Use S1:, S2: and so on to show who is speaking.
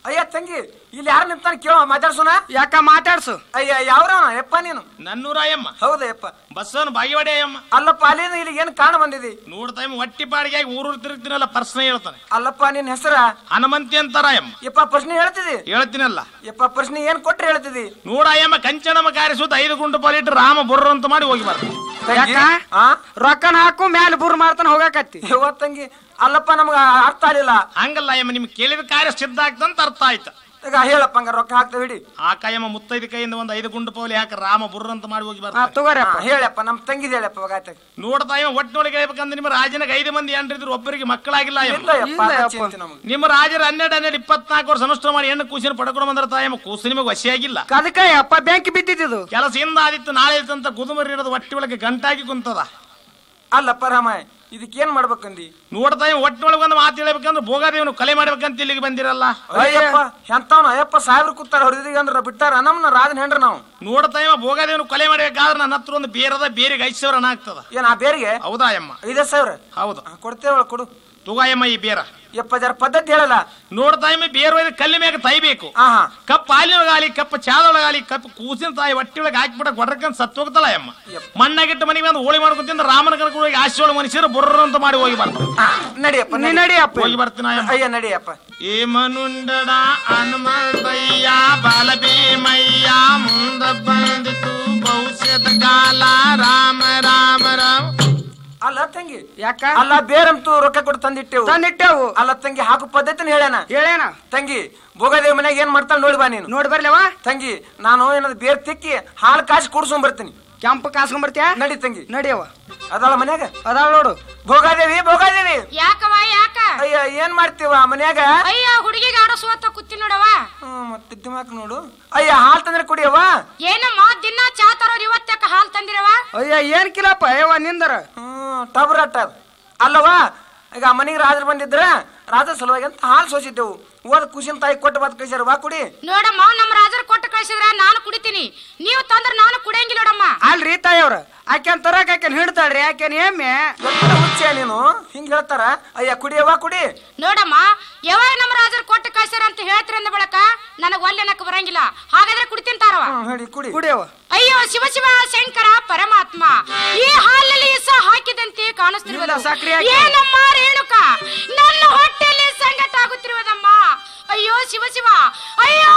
S1: ಅಯ್ಯ ತಂಗಿ ಇಲ್ಲಿ ಯಾರು ನಿಂತಾನ ಕೇಳ ಮಾತಾಡ್ಸೋಣ
S2: ಯಾಕ ಮಾತಾಡ್ಸು
S1: ಅಯ್ಯ ಯಾವ್ರವನ ಯಪ್ಪ ನೀನು
S3: ನನ್ನೂರಾಯಮ್ಮ
S1: ಹೌದಾ ಯಪ್ಪ
S3: ಬಸ್ಸನ್ನು ಬಾಗಿವಾಡೆಯಮ್ಮ
S1: ಅಲ್ಲಪ್ಪ ಅಲ್ಲಿಂದ ಇಲ್ಲಿ ಏನ್ ಕಾಣ ಬಂದಿದಿ
S3: ನೋಡ್ತಾ ಹೊಟ್ಟಿ ಪಾಡಿಗೆ ಊರೂರು ತಿರುಗ್ತೀನಲ್ಲ ಪರ್ಸನ ಹೇಳ್ತಾನೆ
S1: ಅಲ್ಲಪ್ಪ ನಿನ್ ಹೆಸರ
S3: ಹನುಮಂತಿ ಅಂತಾರಾಯಮ್ಮ
S1: ಯಪ್ಪ ಪ್ರಶ್ನೆ ಹೇಳ್ತಿದಿ
S3: ಹೇಳ್ತೀನಲ್ಲ
S1: ಯಪ್ಪ ಪ್ರಶ್ನೆ ಏನ್ ಕೊಟ್ರೆ ಹೇಳ್ತಿದಿ
S3: ನೋಡಾಯಮ್ಮ ಕಂಚನಮ್ಮ ಕಾರಿಸುತ್ತ ಐದು ಗುಂಡು ಪಾಲಿಟ್ಟು ರಾಮ ಬುರ್ರ ಅಂತ ಮಾಡಿ ಹೋಗಿ ಬಾರ
S1: ತಂಗಿ
S2: ಯಾಕ?
S1: ಆ
S2: ರೊಕ್ಕನ ಹಾಕು ಮ್ಯಾಲ ಬುರ್ ಮಾಡ್ತಾನ ಹೋಗಾಕತ್ತಿ
S1: ಯವ್ವ ತಂಗಿ ಅಲ್ಲಪ್ಪ ನಮ್ಗ ಅರ್ಥ ಆಗ್ಲಿಲ್ಲ
S3: ಹಂಗಲ್ಲ ಅಯ್ಯಮ್ಮ ನಿಮ್ಗೆ ಕೇಳಿದ ಕಾರ್ಯ ಸಿದ್ಧ ಆಗ್ತಂತ ಅರ್ಥ ಆಯ್ತು
S1: ಈಗ ಹೇಳಪ್ಪ ಹಂಗ ರೊಕ್ಕ ಹಾಕ್ತೇವೆ ಹಿಡಿ
S3: ಆ ಕಾಯಮ್ಮ ಮುತ್ತೈದು ಕೈಯಿಂದ ಒಂದು ಐದು ಗುಂಡು ಪೌಲಿ ಹಾಕ ರಾಮ ಬುರ್ರ ಅಂತ ಮಾಡಿ ಹೋಗಿ
S2: ಹಾ
S3: ಬರ್ತಾರೆ
S2: ತಗೋರಪ್ಪ
S1: ಹಾ, ಹೇಳಪ್ಪ ನಮ್ ತಂಗಿದ್ ಹೇಳಪ್ಪ ಇವಾಗ ಆಯ್ತು
S3: ನೋಡ್ತಾ ಇವ ಒಟ್ಟಿನೊಳಗೆ ಹೇಳ್ಬೇಕಂದ್ರೆ ನಿಮ್ಮ ರಾಜನಿಗೆ ಐದು ಮಂದಿ ಹೆಂಡ್ರಿದ್ರು ಒಬ್ಬರಿಗೆ ಮಕ್ಕಳಾಗಿಲ್ಲ
S1: ಇಲ್ಲ
S3: ಅಯ್ಯಮ್ಮ
S1: ಯಪ್ಪ
S2: ಇಲ್ಲ
S1: ಅದ
S2: ಯಪ್ಪ.
S1: ಚಿಂತೆ ನಮ್ಗೆ
S3: ನಿಮ್ಮ ರಾಜರ ಹನ್ನೆರಡು ಹನ್ನೆರಡು ಇಪ್ಪತ್ನಾಲ್ಕು ವರ್ಷ ಅನುಷ್ಠಾನ ಮಾಡಿ ಹೆಣ್ಣು ಕೂಸಿನ ಪಡ್ಕೊಂಡು ಬಂದ್ರ ತಾಯಮ್ಮ ಕೂಸು ನಿಮಗೆ ವಶಿಯಾಗಿಲ್ಲ
S2: ಅದಕ್ಕ ಅಪ್ಪ ಬೆಂಕಿ ಬಿದ್ದಿದ್ದು
S3: ಕೆಲಸದಿಂದ ಆದಿತ್ತು ನಾಳೆ ಇತ್ತಂತ ಗುದುಮರಿ ಇರೋದು ಹೊಟ್ಟಿ ಒಳಗೆ ಗಂಟಾಗಿ ಕುಂತದ
S1: ಅಲ್ಲಪ್ಪ ರಾಮ ಇದಕ್ಕೆ ಏನ್ ಮಾಡ್ಬೇಕಂದಿ
S3: ನೋಡ್ತಾ ಇವ ಒಟ್ಟಿನೊಳಗೆ ಒಂದು ಮಾತು ಹೇಳ್ಬೇಕಂದ್ರೆ ಭೋಗಾದೇವನು ಕಲೆ ಮಾಡ್ಬೇಕಂತ ಇಲ್ಲಿಗೆ ಬಂದಿರಲ್ಲ
S1: ಅಯ್ಯಪ್ಪ ಎಂತವ್ನ ಅಯ್ಯಪ್ಪ ಸಾವಿರ ಕೂತಾರ ಹೊಡೆದಿಗೆ ಅಂದ್ರ ಬಿಟ್ಟಾರ ನಮ್ನ ರಾಜನ್ ಹೆಂಡ್ರ ನಾವು
S3: ನೋಡ್ತಾ ಇವ ಭೋಗಾದೇವನು ಕಲೆ ಮಾಡ್ಬೇಕಾದ್ರೆ ನನ್ನ ಹತ್ರ ಒಂದು ಬೇರದ ಬೇರೆಗೆ ಐದು ಸಾವಿರ ಆಗ್ತದ
S1: ಏನ್ ಆ ಬೇರಿಗೆ
S3: ಹೌದಾ ಅಮ್ಮ
S1: ಐದೇ ಸಾವಿರ
S3: ಹೌದು
S1: ಹಾ, ಕೊಡ್ತೇವಳ ಕೊಡು
S3: ತುಗಾಯಮ್ಮ ಈ ಬೇರ
S1: ಯಪ್ಪ ಜರ ಪದ್ಧತಿ ಹೇಳಲ್ಲ
S3: ನೋಡ್ತಾ ಇಮ್ಮ ಬೇರೆ ಒಯ್ದು ಕಲ್ಲಿ ಮ್ಯಾಗ ತೈಬೇಕು
S1: ಹಾ ಹಾ
S3: ಕಪ್ ಹಾಲಿನೊಳಗಾಲಿ ಕಪ್ ಚಾದೊಳಗಾಲಿ ಕಪ್ ಕೂಸಿನ ತಾಯಿ ಹೊಟ್ಟಿ ಒಳಗೆ ಹಾಕಿಬಿಟ್ಟ ಗೊಡ್ರಕಂತ ಸತ್ತು ಹೋಗ್ತಾಳ ಅಮ್ಮ ಮಣ್ಣಾಗಿಟ್ಟು ಮನೆಗೆ ಬಂದು ಹೋಳಿ ಮಾಡ್ಕೊತಿಂದ ರಾಮನ ಕರ್ಕೊಂಡು ಹೋಗಿ ಆಶೋಳ ಮನುಷ್ಯರು ಬುರ್ರ ಅಂತ ಮಾಡಿ ಹೋಗಿ ಬರ್ತಾರೆ
S1: ಹಾ, ನಡಿಯಪ್ಪ
S2: ನೀ
S1: ನಡಿ.
S2: ನಡಿಯಪ್ಪ
S3: ಹೋಗಿ ಬರ್ತೀನಿ ಅಯ್ಯಮ್ಮ
S1: ಅಯ್ಯ ನಡಿಯಪ್ಪ
S3: ಏಮನುಂಡಡ ಹನುಮಂತಯ್ಯ ಬಾಲಭೀಮಯ್ಯ ಮುಂದ ಬಂದಿತು ಭವಿಷ್ಯದ ಕಾಲ ರಾಮ ರಾಮ ರಾಮ
S1: ಅಲ್ಲ ತಂಗಿ
S2: ಯಾಕ
S1: ಅಲ್ಲ ಬೇರಂತೂ ರೊಕ್ಕ ಕೊಟ್ಟು ತಂದಿಟ್ಟೆವು
S2: ತಂದಿಟ್ಟೆವು
S1: ಅಲ್ಲ ತಂಗಿ ಹಾಕು ಪದ್ಧತಿನ ಹೇಳ್ಯಾನ
S2: ಹೇಳೇನ
S1: ತಂಗಿ ಭೋಗದೇವ್ ಮನ್ಯಾಗ ಏನ್ ಮಾಡ್ತಾಳ ನೋಡಿ ಬಾ ನೀನು
S2: ನೋಡಿ ಬರ್ಲವ
S1: ತಂಗಿ ನಾನು ಏನಾದ್ರು ಬೇರ್ ತಿಕ್ಕಿ ಹಾಲು ಕಾಸಿ ಕುಡ್ಸ್ಕೊಂಡ್ ಬರ್ತೀನಿ
S2: ಕೆಂಪು ಕಾಸ್ಕೊಂಡ್ ಬರ್ತೀಯ
S1: ನಡಿ ತಂಗಿ
S2: ನಡಿಯವ
S1: ಅದಲ್ಲ ಮನ್ಯಾಗ
S2: ಅದಾಳ ನೋಡು
S1: ಭೋಗಾದೇವಿ ಭೋಗಾದೇವಿ
S4: ಯಾಕವ ಯಾಕ
S1: ಅಯ್ಯ ಏನ್ ಮಾಡ್ತೀವ ಮನ್ಯಾಗ
S4: ಅಯ್ಯ ಹುಡುಗಿಗೆ ಆಡೋಸುವತ್ತ ಕೂತಿ ನೋಡವ
S1: ಹ್ಮ್, ಮತ್ತೆ ದಿಮಾಕ್ ನೋಡು ಅಯ್ಯ ಹಾಲ್ ತಂದ್ರೆ ಕುಡಿಯವ್ವ
S4: ಏನಮ್ಮ ದಿನ ಚಾ ತರೋರ್ ಇವತ್ತಕ್ಕ ಹಾಲ್ ತಂದಿರವ
S2: ಅಯ್ಯ ಏನ್ ಕಿಲಪ್ಪ ಅಯ್ಯವ ನಿಂದರ
S1: ಹ್ಮ್ ಟಬ್ರಟ್ ಅದ ಅಲ್ಲವಾ ಈಗ ಮನೆಗೆ ರಾಜರು ಬಂದಿದ್ರ ರಾಜ ಸಲುವಾಗಿ ಅಂತ ಹಾಲು ಸೋಸಿದ್ದೆವು ಓದ್ ಖುಷಿನ ತಾಯಿ ಕೊಟ್ಟು ಬದ್ ಕಳ್ಸ್ಯಾರ ವಾ ಕುಡಿ
S4: ನೋಡಮ್ಮ ನಮ್ಮ ರಾಜರು ಕೊಟ್ಟು ಕಳ್ಸಿದ್ರ ನಾನು ಕುಡಿತೀನಿ ನೀವು ತಂದ್ರ ನಾನು ಕುಡಿಯಂಗಿಲ್ಲ ನೋಡಮ್ಮ
S2: ಅಲ್ರಿ ತಾಯವ್ರ ಆಕೆನ್ ತರಕ್ ಆಕೆನ್ ಹಿಡ್ತಾಳ್ರಿ ಆಕೆನ್ ಎಮ್ಮೆ
S1: ಎಂತ ಹುಚ್ಚೆ ನೀನು ಹಿಂಗ್ ಹೇಳ್ತಾರ ಅಯ್ಯ ಕುಡಿಯವ್ವ ಕುಡಿ
S4: ನೋಡಮ್ಮ ಯಾವಾಗ ನಮ್ಮ ರಾಜರು ಕೊಟ್ಟು ಕಳ್ಸ್ಯಾರ ಅಂತ ಹೇಳ್ತೀರ ಅಂದ ಬಳಕ ನನಗ್ ಒಲ್ಲೆನಕ್ ಬರಂಗಿಲ್ಲ ಹಾಗಾದ್ರೆ ಕುಡಿತೀನಿ ತಾರವ
S1: ಹ್ಮ್ ಹೇಳಿ ಕುಡಿ
S2: ಕುಡಿಯವ
S4: ಅಯ್ಯೋ ಶಿವ ಶಿವ ಶಂಕರ ಪರಮಾತ್ಮ ಈ ಹಾಲಲ್ಲಿ ಸಹ ಹಾಕಿದಂತೆ ಕಾಣಿಸ್ತಿರುವುದು
S2: ಇಲ್ಲ, ಸಕ್ರೆ ಹಾಕಿ.
S4: ಏನಮ್ಮ ರೇಣುಕ ನನ್ನ ಹೊಟ್ಟೆಯಲ್ಲಿ ಸಂಗಟ ಆಗುತ್ತಿರುವುದಮ್ಮ ಅಯ್ಯೋ ಶಿವ ಶಿವ ಅಯ್ಯೋ